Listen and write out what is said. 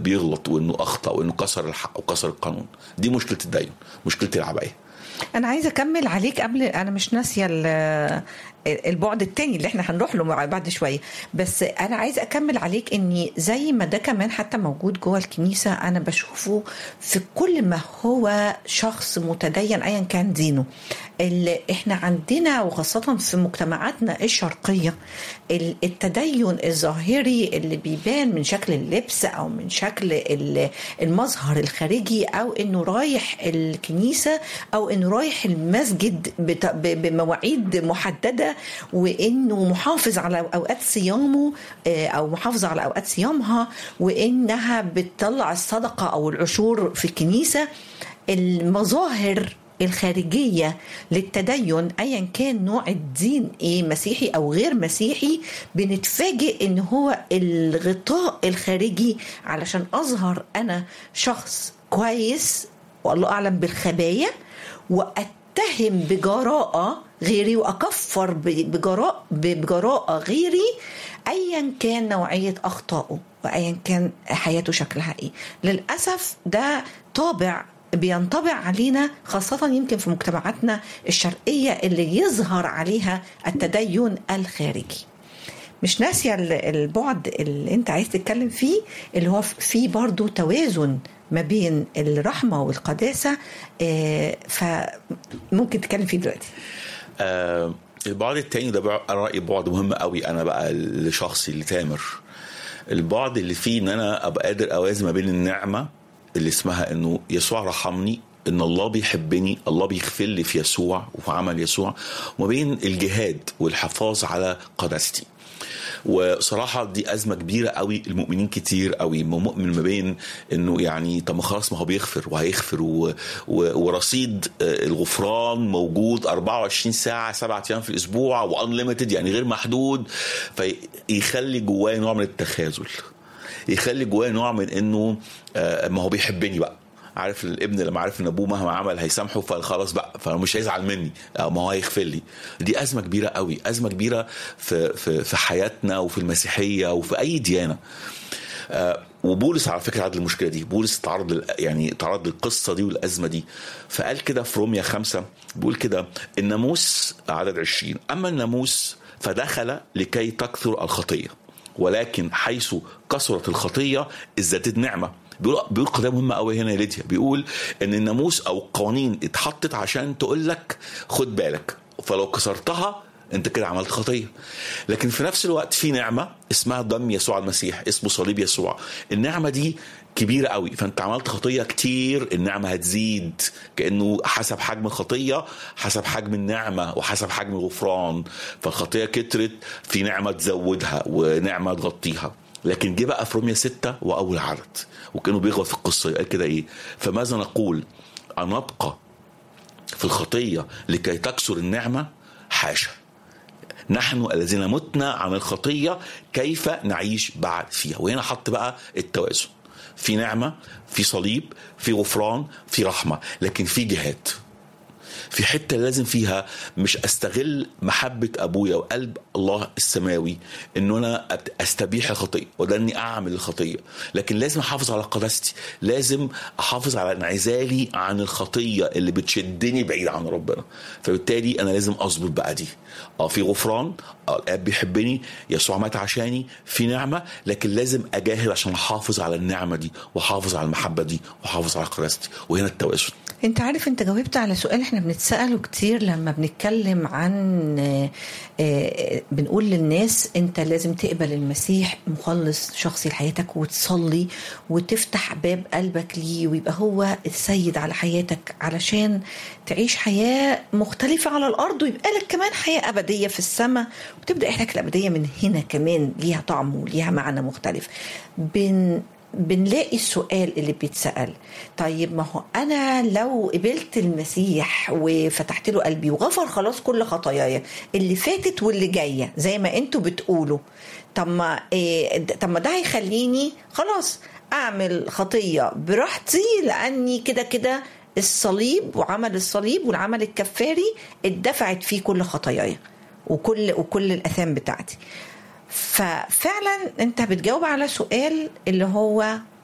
بيغلط وانه اخطا وانه كسر الحق وكسر القانون دي مشكله التدين مشكله العبايه انا عايزه اكمل عليك قبل انا مش ناسيه ال- البعد التاني اللي احنا هنروح له مع- بعد شويه بس انا عايزه اكمل عليك اني زي ما ده كمان حتى موجود جوه الكنيسه انا بشوفه في كل ما هو شخص متدين ايا كان دينه اللي احنا عندنا وخاصه في مجتمعاتنا الشرقيه ال- التدين الظاهري اللي بيبان من شكل اللبس او من شكل ال- المظهر الخارجي او انه رايح الكنيسه او انه رايح المسجد بت- ب- بمواعيد محدده وانه محافظ على اوقات صيامه آه، او محافظ على اوقات صيامها وانها بتطلع الصدقه او العشور في الكنيسه المظاهر الخارجية للتدين أيا كان نوع الدين إيه مسيحي أو غير مسيحي بنتفاجئ إن هو الغطاء الخارجي علشان أظهر أنا شخص كويس والله أعلم بالخبايا وأتهم بجراءة غيري وأكفر ب- بجراء بجراءة غيري أيا كان نوعية أخطائه وأيا كان حياته شكلها إيه للأسف ده طابع بينطبع علينا خاصة يمكن في مجتمعاتنا الشرقية اللي يظهر عليها التدين الخارجي مش ناسية ال- البعد اللي انت عايز تتكلم فيه اللي هو فيه برضو توازن ما بين الرحمة والقداسة آه، فممكن تتكلم فيه دلوقتي آه البعد التاني ده بع- أنا رأيي بعد مهم قوي انا بقى لشخصي لتامر البعد اللي فيه ان انا ابقى قادر اوازن ما بين النعمه اللي اسمها انه يسوع رحمني ان الله بيحبني الله بيغفر لي في يسوع وفي عمل يسوع وما بين الجهاد والحفاظ على قداستي وصراحة دي أزمة كبيرة قوي المؤمنين كتير قوي مؤمن ما بين إنه يعني طب ما خلاص ما هو بيغفر وهيغفر و... و... ورصيد آه، الغفران موجود 24 ساعة سبعة أيام في الأسبوع وأنليمتد يعني غير محدود فيخلي جوايا نوع من التخاذل يخلي جوايا نوع من إنه آه، ما هو بيحبني بقى عارف الابن لما عارف ان ابوه مهما عمل هيسامحه فخلاص بقى فمش هيزعل مني أو ما هو هيغفر لي دي ازمه كبيره قوي ازمه كبيره في في في حياتنا وفي المسيحيه وفي اي ديانه آه، وبولس على فكره عدل المشكله دي بولس تعرض لل- يعني تعرض للقصه دي والازمه دي فقال كده في روميا خمسة بيقول كده الناموس عدد 20 اما الناموس فدخل لكي تكثر الخطيه ولكن حيث كثرت الخطيه ازدادت نعمه بيقول بيقول قضيه مهمه قوي هنا يا ليديا بيقول ان الناموس او القوانين اتحطت عشان تقول لك خد بالك فلو كسرتها انت كده عملت خطيه لكن في نفس الوقت في نعمه اسمها دم يسوع المسيح اسمه صليب يسوع النعمه دي كبيره قوي فانت عملت خطيه كتير النعمه هتزيد كانه حسب حجم الخطيه حسب حجم النعمه وحسب حجم الغفران فالخطيه كترت في نعمه تزودها ونعمه تغطيها لكن جه بقى في روميا ستة واول عدد وكانوا بيغلط في القصه قال كده ايه فماذا نقول ان نبقى في الخطيه لكي تكسر النعمه حاشا نحن الذين متنا عن الخطيه كيف نعيش بعد فيها وهنا حط بقى التوازن في نعمه في صليب في غفران في رحمه لكن في جهاد في حته لازم فيها مش استغل محبه ابويا وقلب الله السماوي انه انا أبت- استبيح الخطيه وده اني اعمل الخطيه لكن لازم احافظ على قداستي لازم احافظ على انعزالي عن الخطيه اللي بتشدني بعيد عن ربنا فبالتالي انا لازم اظبط بقى دي اه في غفران اه الاب بيحبني يسوع مات عشاني في نعمه لكن لازم اجاهد عشان احافظ على النعمه دي واحافظ على المحبه دي واحافظ على قداستي وهنا التوازن انت عارف انت جاوبت على سؤال احنا بنتسأله كتير لما بنتكلم عن آه، آه، بنقول للناس انت لازم تقبل المسيح مخلص شخصي لحياتك وتصلي وتفتح باب قلبك ليه ويبقى هو السيد على حياتك علشان تعيش حياة مختلفة على الأرض ويبقى لك كمان حياة أبدية في السماء وتبدأ حياتك الأبدية من هنا كمان ليها طعم وليها معنى مختلف بن بنلاقي السؤال اللي بيتسأل طيب ما هو أنا لو قبلت المسيح وفتحت له قلبي وغفر خلاص كل خطاياي اللي فاتت واللي جاية زي ما انتوا بتقولوا طب ما إيه طب ما ده هيخليني خلاص أعمل خطية براحتي لأني كده كده الصليب وعمل الصليب والعمل الكفاري اتدفعت فيه كل خطاياي وكل وكل الآثام بتاعتي ففعلا انت بتجاوب على سؤال اللي هو